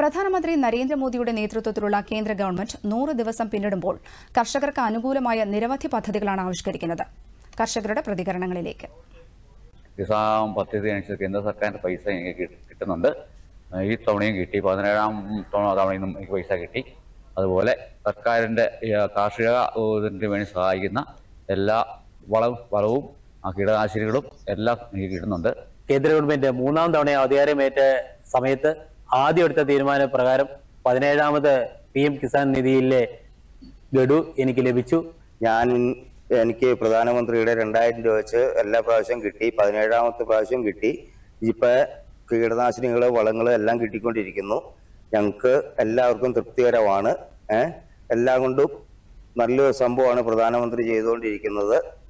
പ്രധാനമന്ത്രി നരേന്ദ്രമോദിയുടെ നേതൃത്വത്തിലുള്ള കേന്ദ്ര ഗവൺമെന്റ് നൂറ് ദിവസം പിന്നിടുമ്പോൾ കർഷകർക്ക് അനുകൂലമായ നിരവധി പദ്ധതികളാണ് ആവിഷ്കരിക്കുന്നത് കർഷകരുടെ പ്രതികരണങ്ങളിലേക്ക് കിസാൻ പദ്ധതി അനുസരിച്ച് കേന്ദ്ര സർക്കാരിന്റെ പൈസ എനിക്ക് കി- കിട്ടുന്നുണ്ട് ഈ തവണയും കിട്ടി പതിനേഴാം തവണ തവണയും എനിക്ക് പൈസ കിട്ടി അതുപോലെ സർക്കാരിന്റെ ഈ കാർഷിക ഇതിന് വേണ്ടി സഹായിക്കുന്ന എല്ലാ വളവും വളവും ആ കീടനാശിനികളും എല്ലാം എനിക്ക് കിട്ടുന്നുണ്ട് കേന്ദ്ര ഗവൺമെന്റ് മൂന്നാം തവണ അധികാരമേറ്റ സമയത്ത് ആദ്യം എടുത്ത തീരുമാന പ്രകാരം പതിനേഴാമത് പി എം കിസാൻ നിധിയിലെ ഗഡു എനിക്ക് ലഭിച്ചു ഞാൻ എനിക്ക് പ്രധാനമന്ത്രിയുടെ രണ്ടായിരം രൂപ വെച്ച് എല്ലാ പ്രാവശ്യം കിട്ടി പതിനേഴാമത്തെ പ്രാവശ്യം കിട്ടി ഇപ്പൊ കീടനാശിനികള് വളങ്ങള് എല്ലാം കിട്ടിക്കൊണ്ടിരിക്കുന്നു ഞങ്ങൾക്ക് എല്ലാവർക്കും തൃപ്തികരമാണ് ഏഹ് എല്ലാം കൊണ്ടും നല്ലൊരു സംഭവമാണ് പ്രധാനമന്ത്രി ചെയ്തുകൊണ്ടിരിക്കുന്നത്